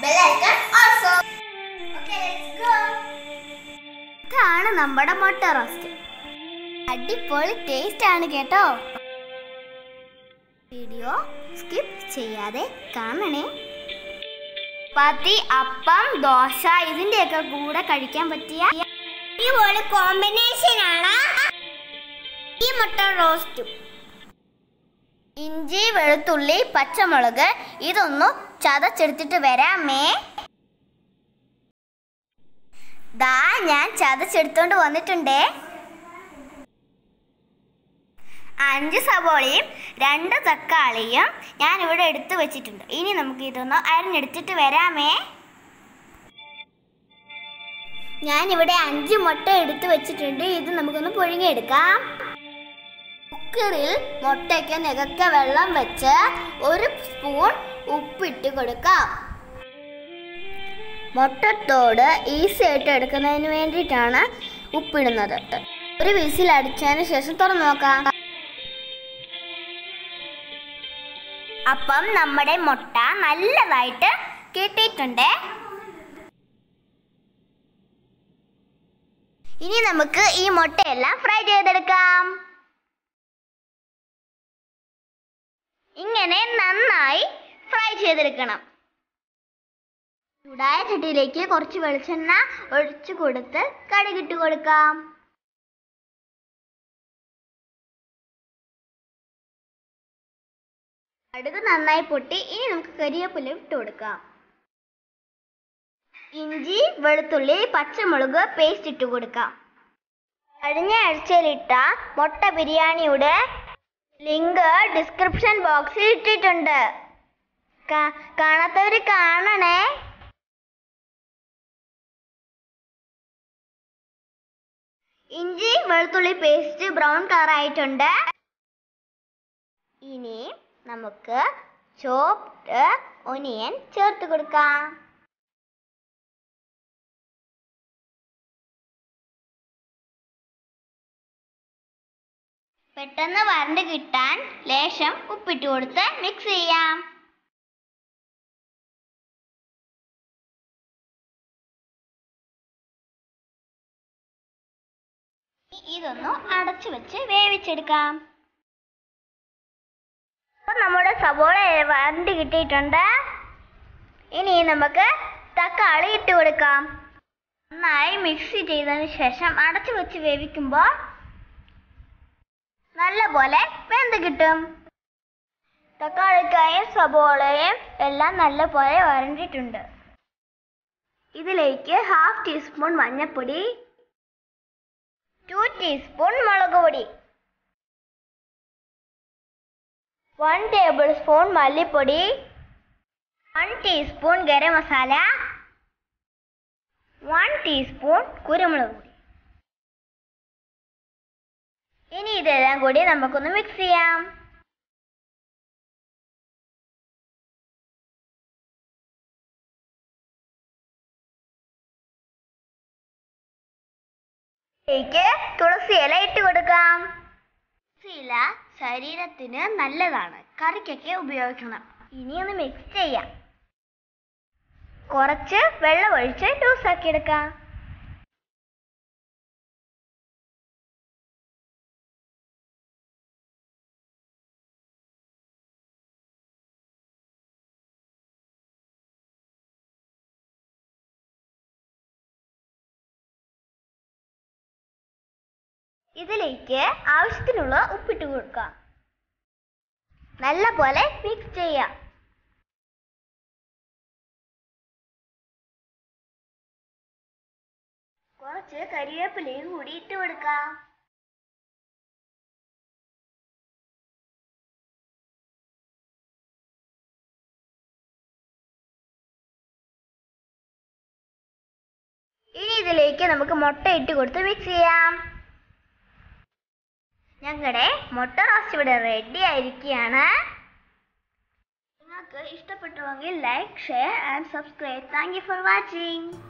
bell icon also. Okay, let's go. ഇതാണ് നമ്മുടെ മുട്ട റോസ്റ്റ് അടിപൊളി ടേസ്റ്റ് ആണ് കേട്ടോ വീഡിയോ സ്കിപ്പ് ചെയ്യാതെ കാണണേ ചപ്പാത്തി അപ്പം ദോശ ഇതിന്റെയൊക്കെ കൂടെ കഴിക്കാൻ പറ്റിയ അടിപൊളി കോമ്പിനേഷൻ ആണ് ഈ മുട്ട റോസ്റ്റും ഇഞ്ചി വെളുത്തുള്ളി പച്ചമുളക് ഇതൊന്നു ചതച്ചെടുത്തിട്ട് വരാമേ ദാ ഞാൻ ചതച്ചെടുത്തോണ്ട് വന്നിട്ടുണ്ടേ അഞ്ച് സവോളയും രണ്ട് തക്കാളിയും ഞാൻ ഇവിടെ എടുത്തു വെച്ചിട്ടുണ്ട് ഇനി നമുക്ക് ഇതൊന്ന് അരിഞ്ഞെടുത്തിട്ട് വരാമേ ഞാൻ ഇവിടെ അഞ്ച് മുട്ട എടുത്തു വെച്ചിട്ടുണ്ട് ഇത് നമുക്കൊന്ന് പുഴുങ്ങിയെടുക്കാം കുക്കറിൽ മുട്ടയ്ക്ക് നികക്ക വെള്ളം വെച്ച് ഒരു സ്പൂൺ ഉപ്പിട്ട് കൊടുക്കാം മുട്ടത്തോട് ഈസി ആയിട്ട് എടുക്കുന്നതിന് വേണ്ടിയിട്ടാണ് ഉപ്പിടുന്നത് ഒരു വിസിൽ അടിച്ചതിന് ശേഷം തുറന്നു നോക്കാം അപ്പം നമ്മുടെ മുട്ട നല്ലതായിട്ട് കിട്ടിയിട്ടുണ്ട് ഇനി നമുക്ക് ഈ മുട്ടയെല്ലാം ഫ്രൈ ചെയ്തെടുക്കാം ഇങ്ങനെ നന്നായി ഫ്രൈ ചെയ്തെടുക്കണം ചൂടായ ചട്ടിയിലേക്ക് കുറച്ച് വെളിച്ചെണ്ണ ഒഴിച്ചു കൊടുത്ത് കടുകിട്ട് കൊടുക്കാം കടുക് നന്നായി പൊട്ടി ഇനി നമുക്ക് കരിവേപ്പില ഇട്ട് കൊടുക്കാം ഇഞ്ചി വെളുത്തുള്ളി പച്ചമുളക് പേസ്റ്റ് ഇട്ട് കൊടുക്കാം കഴിഞ്ഞ ആഴ്ചയിലിട്ട മുട്ട ബിരിയാണിയുടെ ലിങ്ക് ഡിസ്ക്രിപ്ഷൻ ബോക്സിൽ ഇട്ടിട്ടുണ്ട് കാ- കാണാത്തവര് കാണണേ ഇഞ്ചി വെളുത്തുള്ളി പേസ്റ്റ് ബ്രൗൺ കളർ ആയിട്ടുണ്ട് ഇനി നമുക്ക് ചോപ്ഡ് ഒനിയൻ ചേർത്ത് കൊടുക്കാം പെട്ടെന്ന് വരണ്ട് കിട്ടാൻ ലേശം ഉപ്പിട്ട് കൊടുത്ത് മിക്സ് ചെയ്യാം ഇതൊന്ന് അടച്ചു വെച്ച് വേവിച്ചെടുക്കാം അപ്പൊ നമ്മുടെ സവോള വരണ്ട് കിട്ടിയിട്ടുണ്ട് ഇനി നമുക്ക് തക്കാളി ഇട്ട് കൊടുക്കാം നന്നായി മിക്സ് ചെയ്തതിന് ശേഷം അടച്ചു വെച്ച് വേവിക്കുമ്പോൾ നല്ല പോലെ വെന്ത് കിട്ടും തക്കാളിക്കായും സബോളയും എല്ലാം നല്ല പോലെ വരണ്ടിട്ടുണ്ട് ഇതിലേക്ക് ഹാഫ് ടീസ്പൂൺ മഞ്ഞൾപ്പൊടി ടു ടീസ്പൂൺ മുളക് പൊടി വൺ ടേബിൾ സ്പൂൺ മല്ലിപ്പൊടി one teaspoon garam masala one teaspoon കുരുമുളക് പൊടി ഇനി ഇതെല്ലാം കൂടി നമുക്കൊന്ന് മിക്സ് ചെയ്യാം ഇതിലേക്ക് തുളസി ഇല ഇട്ട് കൊടുക്കാം തുളസി ഇല ശരീരത്തിന് നല്ലതാണ് കറിക്കൊക്കെ ഉപയോഗിക്കണം ഇനി ഒന്ന് മിക്സ് ചെയ്യാം കുറച്ച് വെള്ളം ഒഴിച്ച് ലൂസാക്കി എടുക്കാം ഇതിലേക്ക് ആവശ്യത്തിനുള്ള ഉപ്പിട്ട് കൊടുക്കാം നല്ല പോലെ മിക്സ് ചെയ്യാം കുറച്ച് കരിവേപ്പിലയും കൂടി ഇട്ട് കൊടുക്കാം ഇനി ഇതിലേക്ക് നമുക്ക് മുട്ട ഇട്ട് കൊടുത്ത് മിക്സ് ചെയ്യാം ഞങ്ങളുടെ മുട്ട റോസ്റ്റ് ഇവിടെ റെഡി ആയിരിക്കുകയാണ് നിങ്ങൾക്ക് ഇഷ്ടപ്പെട്ടുവെങ്കിൽ like share and subscribe thank you for watching